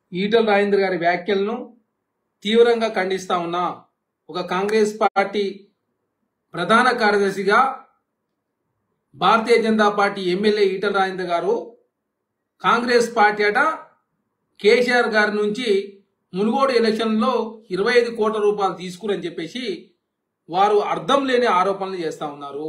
ఈటల రాజేంద్ర గారి వ్యాఖ్యలను తీవ్రంగా ఖండిస్తా ఉన్నా ఒక కాంగ్రెస్ పార్టీ ప్రధాన కార్యదర్శిగా భారతీయ జనతా పార్టీ ఎమ్మెల్యే ఈటల రాజేంద్ర గారు కాంగ్రెస్ పార్టీ అట కేసీఆర్ గారి నుంచి మునుగోడు ఎలక్షన్లో ఇరవై ఐదు కోట్ల రూపాయలు తీసుకురని చెప్పేసి వారు అర్థం లేని ఆరోపణలు చేస్తా ఉన్నారు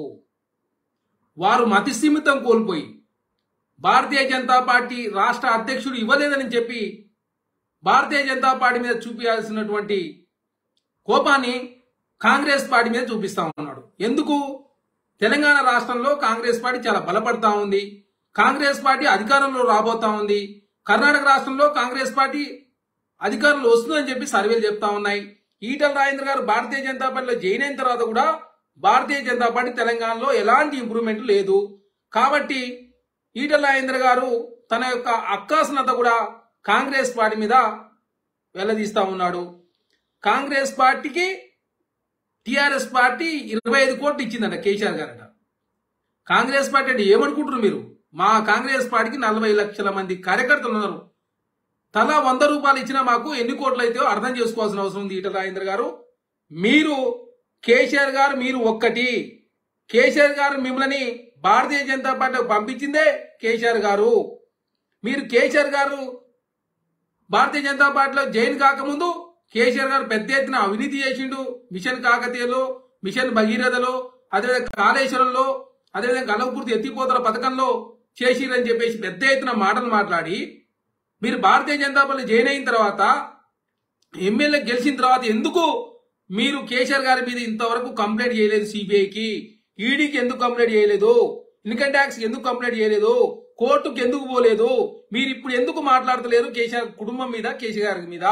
వారు మతిస్థిమితం కోల్పోయి భారతీయ జనతా పార్టీ రాష్ట్ర అధ్యక్షుడు ఇవ్వలేదని చెప్పి భారతీయ జనతా పార్టీ మీద చూపించాల్సినటువంటి కోపాన్ని కాంగ్రెస్ పార్టీ మీద చూపిస్తా ఉన్నాడు ఎందుకు తెలంగాణ రాష్ట్రంలో కాంగ్రెస్ పార్టీ చాలా బలపడతా ఉంది కాంగ్రెస్ పార్టీ అధికారంలో రాబోతా ఉంది కర్ణాటక రాష్ట్రంలో కాంగ్రెస్ పార్టీ అధికారంలో వస్తుందని చెప్పి సర్వేలు చెప్తా ఉన్నాయి ఈటల రాజేంద్ర గారు భారతీయ జనతా పార్టీలో జాయిన్ అయిన తర్వాత కూడా భారతీయ జనతా పార్టీ తెలంగాణలో ఎలాంటి ఇంప్రూవ్మెంట్ లేదు కాబట్టి ఈటల రాజేంద్ర గారు తన యొక్క అక్కాసనత కూడా కాంగ్రెస్ పార్టీ మీద వెల్లదీస్తా ఉన్నాడు కాంగ్రెస్ పార్టీకి టిఆర్ఎస్ పార్టీ ఇరవై ఐదు కోట్లు ఇచ్చిందంట కేసీఆర్ గారట కాంగ్రెస్ పార్టీ అంటే ఏమనుకుంటారు మీరు మా కాంగ్రెస్ పార్టీకి నలభై లక్షల మంది కార్యకర్తలు ఉన్నారు తలా వంద రూపాయలు ఇచ్చినా మాకు ఎన్ని కోట్లు అయితే అర్థం చేసుకోవాల్సిన అవసరం ఉంది ఈటల రాజేంద్ర గారు మీరు కేసీఆర్ గారు మీరు ఒక్కటి కేసీఆర్ గారు మిమ్మల్ని భారతీయ జనతా పార్టీ పంపించిందే కేసీఆర్ గారు మీరు కేసీఆర్ గారు భారతీయ జనతా పార్టీలో జైన్ కాకముందు కేసీఆర్ గారు పెద్ద ఎత్తున అవినీతి చేసిండు మిషన్ కాకతీయలో మిషన్ భగీరథలో అదేవిధంగా కాళేశ్వరంలో అదేవిధంగా గలవపూర్తి ఎత్తిపోతల పథకంలో చేసిరని చెప్పేసి పెద్ద ఎత్తున మాటలు మాట్లాడి మీరు భారతీయ జనతా పార్టీ జాయిన్ అయిన తర్వాత ఎమ్మెల్యే గెలిచిన తర్వాత ఎందుకు మీరు కేసీఆర్ గారి మీద ఇంతవరకు కంప్లైంట్ చేయలేదు సిబిఐకి ఈడీకి ఎందుకు కంప్లైంట్ చేయలేదు ఇన్కమ్ ట్యాక్స్ ఎందుకు కంప్లైంట్ చేయలేదు కోర్టుకు ఎందుకు పోలేదు మీరు ఇప్పుడు ఎందుకు మాట్లాడతలేరు కేసీఆర్ కుటుంబం మీద కేసీఆర్ గారి మీద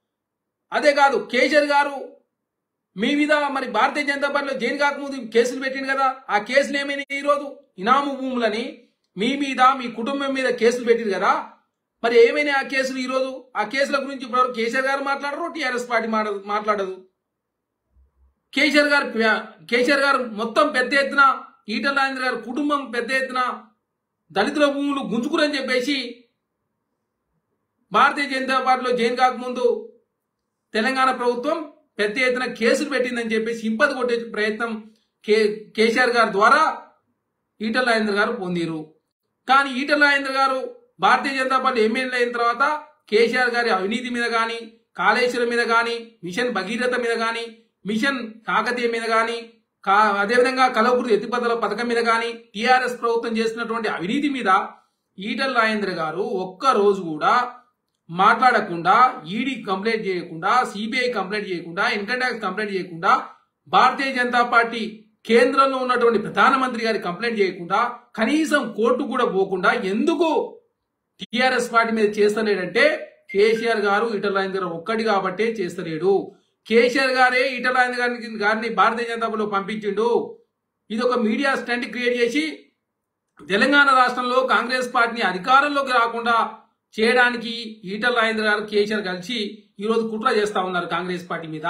అదే కాదు కేసీఆర్ గారు మీ మీద మరి భారతీయ జనతా పార్టీలో జైలు కాకముందు కేసులు పెట్టిండు కదా ఆ కేసులు ఏమైనాయి ఈరోజు ఇనాము భూములని మీ మీద మీ కుటుంబం మీద కేసులు పెట్టింది కదా మరి ఏమైనా ఆ కేసులు ఈరోజు ఆ కేసుల గురించి ఇప్పుడు కేసీఆర్ గారు మాట్లాడరు టీఆర్ఎస్ పార్టీ మాట్లాడదు మాట్లాడదు కేసీఆర్ గారు కేసీఆర్ గారు మొత్తం పెద్ద ఎత్తున ఈటల రాజేంద్ర గారి కుటుంబం పెద్ద ఎత్తున దళితుల భూములు గుంజుకురని చెప్పేసి భారతీయ జనతా పార్టీలో జైన్ కాకముందు తెలంగాణ ప్రభుత్వం పెద్ద ఎత్తున కేసులు పెట్టిందని చెప్పేసి సింపతి కొట్టే ప్రయత్నం కే కేసీఆర్ గారి ద్వారా ఈటల రాజేంద్ర గారు పొందిరు కానీ ఈటల రాజేంద్ర గారు భారతీయ జనతా పార్టీ ఎమ్మెల్యే అయిన తర్వాత కేసీఆర్ గారి అవినీతి మీద కానీ కాళేశ్వరం మీద కానీ మిషన్ భగీరథ మీద కానీ మిషన్ కాకతీయ మీద కానీ కా అదేవిధంగా కలవకూరు ఎత్తిపదల పథకం మీద కానీ టీఆర్ఎస్ ప్రభుత్వం చేసినటువంటి అవినీతి మీద ఈటల రాజేంద్ర గారు ఒక్క రోజు కూడా మాట్లాడకుండా ఈడీ కంప్లైంట్ చేయకుండా సిబిఐ కంప్లైంట్ చేయకుండా ఇన్కమ్ ట్యాక్స్ కంప్లైంట్ చేయకుండా భారతీయ జనతా పార్టీ కేంద్రంలో ఉన్నటువంటి ప్రధానమంత్రి గారి కంప్లైంట్ చేయకుండా కనీసం కోర్టు కూడా పోకుండా ఎందుకు టిఆర్ఎస్ పార్టీ మీద చేస్తలేడంటే కేసీఆర్ గారు ఈటల రాజేంద్ర ఒక్కటి కాబట్టే చేస్తలేడు కేసీఆర్ గారే ఈటల రాజేంద్ర గారిని గారిని భారతీయ జనతా పార్టీలో పంపించిండు ఇది ఒక మీడియా స్టంట్ క్రియేట్ చేసి తెలంగాణ రాష్ట్రంలో కాంగ్రెస్ పార్టీని అధికారంలోకి రాకుండా చేయడానికి ఈటల రాజేంద్ర గారు కేసీఆర్ కలిసి ఈరోజు కుట్ర చేస్తా ఉన్నారు కాంగ్రెస్ పార్టీ మీద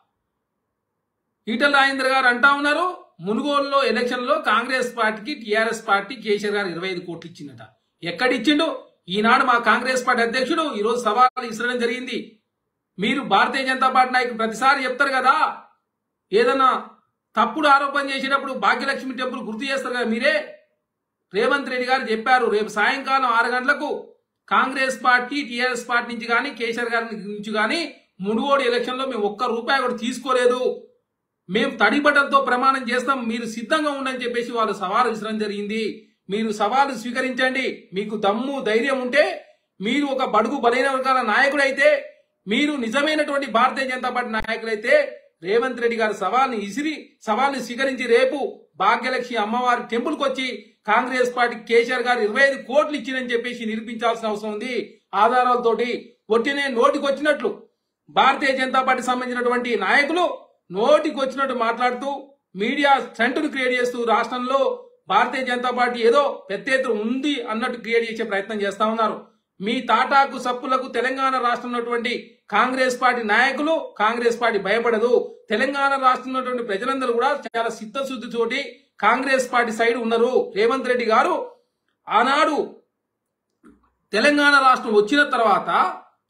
ఈటల రాజేంద్ర గారు అంటా ఉన్నారు మునుగోలులో ఎలక్షన్ లో కాంగ్రెస్ పార్టీకి టీఆర్ఎస్ పార్టీ కేసీఆర్ గారు ఇరవై ఐదు కోట్లు ఇచ్చిందట ఎక్కడిచ్చిండు ఈనాడు మా కాంగ్రెస్ పార్టీ అధ్యక్షుడు ఈరోజు సవాల్ ఇసరడం జరిగింది మీరు భారతీయ జనతా పార్టీ నాయకులు ప్రతిసారి చెప్తారు కదా ఏదన్నా తప్పుడు ఆరోపణ చేసేటప్పుడు భాగ్యలక్ష్మి టెంపుల్ గుర్తు చేస్తారు కదా మీరే రేవంత్ రెడ్డి గారు చెప్పారు రేపు సాయంకాలం ఆరు గంటలకు కాంగ్రెస్ పార్టీ టీఆర్ఎస్ పార్టీ నుంచి కానీ కేసీఆర్ గారి నుంచి కానీ మునుగోడు ఎలక్షన్ లో మేము ఒక్క రూపాయి కూడా తీసుకోలేదు మేము తడిబట్టలతో ప్రమాణం చేస్తాం మీరు సిద్ధంగా ఉండని చెప్పేసి వాళ్ళు సవాలు విసరం జరిగింది మీరు సవాలు స్వీకరించండి మీకు దమ్ము ధైర్యం ఉంటే మీరు ఒక బడుగు బలైన వర్గాల నాయకుడైతే మీరు నిజమైనటువంటి భారతీయ జనతా పార్టీ నాయకులైతే రేవంత్ రెడ్డి గారి సవాల్ని ఇసిరి సవాల్ని స్వీకరించి రేపు భాగ్యలక్ష్మి అమ్మవారి టెంపుల్కి వచ్చి కాంగ్రెస్ పార్టీ కేసీఆర్ గారు ఇరవై ఐదు కోట్లు ఇచ్చిందని చెప్పేసి నిరూపించాల్సిన అవసరం ఉంది ఆధారాలతోటి ఒట్టినే నోటికి వచ్చినట్లు భారతీయ జనతా పార్టీ సంబంధించినటువంటి నాయకులు నోటికి వచ్చినట్టు మాట్లాడుతూ మీడియా స్టంట్ను క్రియేట్ చేస్తూ రాష్ట్రంలో భారతీయ జనతా పార్టీ ఏదో పెద్ద ఎత్తున ఉంది అన్నట్టు క్రియేట్ చేసే ప్రయత్నం చేస్తా ఉన్నారు మీ తాటాకు సప్పులకు తెలంగాణ రాష్ట్రం ఉన్నటువంటి కాంగ్రెస్ పార్టీ నాయకులు కాంగ్రెస్ పార్టీ భయపడదు తెలంగాణ రాష్ట్రం ఉన్నటువంటి ప్రజలందరూ కూడా చాలా చిత్తశుద్ధి తోటి కాంగ్రెస్ పార్టీ సైడ్ ఉన్నారు రేవంత్ రెడ్డి గారు ఆనాడు తెలంగాణ రాష్ట్రం వచ్చిన తర్వాత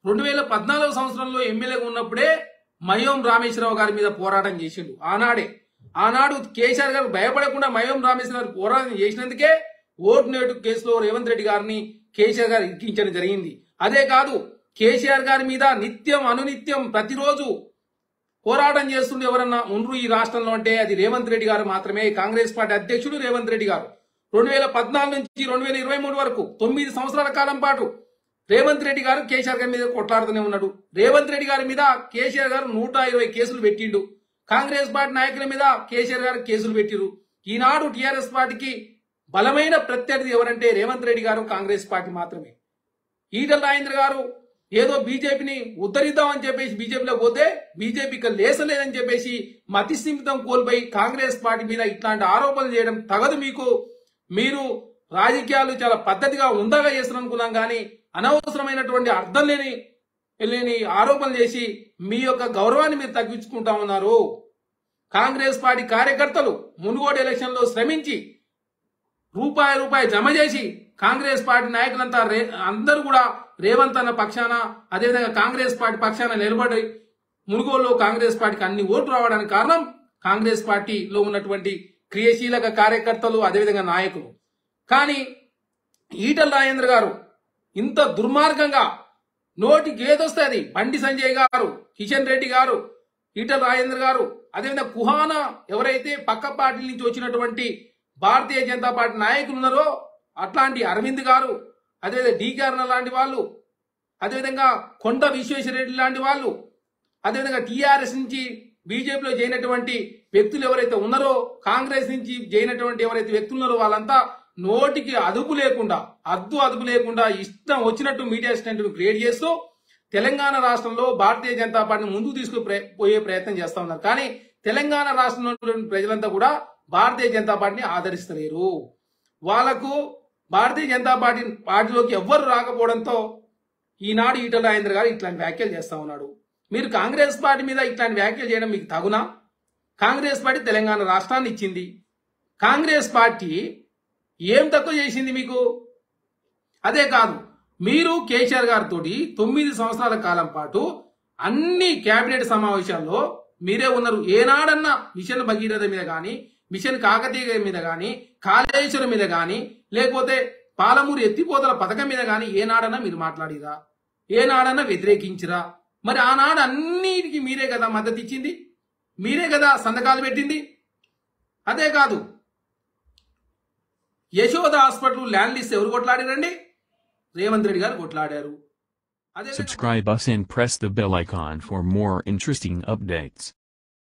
రెండు వేల పద్నాలుగు సంవత్సరంలో ఎమ్మెల్యేగా ఉన్నప్పుడే మయోం రామేశ్వరరావు గారి మీద పోరాటం చేసిండు ఆనాడే ఆనాడు కేసీఆర్ గారు భయపడకుండా మయోం రామేశ్వర గారు పోరాటం చేసినందుకే ఓటు నేటు కేసులో రేవంత్ రెడ్డి గారిని కేసీఆర్ గారు ఇరికించడం జరిగింది అదే కాదు కేసీఆర్ గారి మీద నిత్యం అనునిత్యం ప్రతిరోజు పోరాటం చేస్తుండే ఎవరన్నా ఉండ్రు ఈ రాష్ట్రంలో అంటే అది రేవంత్ రెడ్డి గారు మాత్రమే కాంగ్రెస్ పార్టీ అధ్యక్షుడు రేవంత్ రెడ్డి గారు రెండు వేల పద్నాలుగు నుంచి రెండు వేల ఇరవై మూడు వరకు తొమ్మిది సంవత్సరాల కాలం పాటు రేవంత్ రెడ్డి గారు కేసీఆర్ గారి మీద కొట్లాడుతూనే ఉన్నాడు రేవంత్ రెడ్డి గారి మీద కేసీఆర్ గారు నూట ఇరవై కేసులు పెట్టిండు కాంగ్రెస్ పార్టీ నాయకుల మీద కేసీఆర్ గారు కేసులు పెట్టిరు ఈనాడు టీఆర్ఎస్ పార్టీకి బలమైన ప్రత్యర్థి ఎవరంటే రేవంత్ రెడ్డి గారు కాంగ్రెస్ పార్టీ మాత్రమే ఈటల రాజేంద్ర గారు ఏదో బీజేపీని ఉద్ధరిద్దామని చెప్పేసి బీజేపీలో పోతే బీజేపీకి లేసలేదని చెప్పేసి మతి స్థిమితం కోల్పోయి కాంగ్రెస్ పార్టీ మీద ఇట్లాంటి ఆరోపణలు చేయడం తగదు మీకు మీరు రాజకీయాలు చాలా పద్ధతిగా ఉందగా చేస్తున్నారు కానీ అనవసరమైనటువంటి అర్థం లేని లేని ఆరోపణలు చేసి మీ యొక్క గౌరవాన్ని మీరు తగ్గించుకుంటా ఉన్నారు కాంగ్రెస్ పార్టీ కార్యకర్తలు మునుగోడు ఎలక్షన్లో శ్రమించి రూపాయి రూపాయి జమ చేసి కాంగ్రెస్ పార్టీ నాయకులంతా రే అందరూ కూడా రేవంత్ అన్న పక్షాన అదేవిధంగా కాంగ్రెస్ పార్టీ పక్షాన నిలబడి మునుగోలులో కాంగ్రెస్ పార్టీకి అన్ని ఓట్లు రావడానికి కారణం కాంగ్రెస్ పార్టీలో ఉన్నటువంటి క్రియాశీలక కార్యకర్తలు అదేవిధంగా నాయకులు కానీ ఈటల రాజేంద్ర గారు ఇంత దుర్మార్గంగా నోటికి ఏదొస్తే అది బండి సంజయ్ గారు కిషన్ రెడ్డి గారు ఈటల రాజేంద్ర గారు అదేవిధంగా కుహానా ఎవరైతే పక్క పార్టీ నుంచి వచ్చినటువంటి భారతీయ జనతా పార్టీ నాయకులు ఉన్నారో అట్లాంటి అరవింద్ గారు అదేవిధంగా డీకారణ లాంటి వాళ్ళు అదేవిధంగా కొండ విశ్వేశ్వరరెడ్డి లాంటి వాళ్ళు అదేవిధంగా టీఆర్ఎస్ నుంచి బీజేపీలో చేరినటువంటి వ్యక్తులు ఎవరైతే ఉన్నారో కాంగ్రెస్ నుంచి చేరినటువంటి ఎవరైతే వ్యక్తులు ఉన్నారో వాళ్ళంతా నోటికి అదుపు లేకుండా అద్దు అదుపు లేకుండా ఇష్టం వచ్చినట్టు మీడియా స్టెంట్ క్రియేట్ చేస్తూ తెలంగాణ రాష్ట్రంలో భారతీయ జనతా పార్టీని ముందుకు తీసుకు పోయే ప్రయత్నం చేస్తా ఉన్నారు కానీ తెలంగాణ రాష్ట్రంలో ఉన్నటువంటి ప్రజలంతా కూడా భారతీయ జనతా పార్టీని ఆదరిస్తలేరు వాళ్లకు భారతీయ జనతా పార్టీ పార్టీలోకి ఎవ్వరు రాకపోవడంతో ఈనాడు ఈటల రాజేంద్ర గారు ఇట్లాంటి వ్యాఖ్యలు చేస్తా ఉన్నాడు మీరు కాంగ్రెస్ పార్టీ మీద ఇట్లాంటి వ్యాఖ్యలు చేయడం మీకు తగునా కాంగ్రెస్ పార్టీ తెలంగాణ రాష్ట్రాన్ని ఇచ్చింది కాంగ్రెస్ పార్టీ ఏం తక్కువ చేసింది మీకు అదే కాదు మీరు కేసీఆర్ గారితో తొమ్మిది సంవత్సరాల కాలం పాటు అన్ని కేబినెట్ సమావేశాల్లో మీరే ఉన్నారు ఏనాడన్నా మిషన్ భగీరథ మీద కానీ మిషన్ కాకతీయ మీద కానీ కాళేశ్వరం మీద కానీ లేకపోతే పాలమూరు ఎత్తిపోతల పథకం మీద కానీ ఏనాడన్నా మీరు మాట్లాడిరా ఏనాడన్నా వ్యతిరేకించిరా మరి ఆనాడు అన్నిటికీ మీరే కదా మద్దతు ఇచ్చింది మీరే కదా సంతకాలు పెట్టింది అదే కాదు యశోద హాస్పిటల్ ల్యాండ్ లిస్ట్ ఎవరు కొట్లాడారండి రేవంత్ రెడ్డి గారు కొట్లాడారు అదే Subscribe us and press the bell icon for more interesting updates.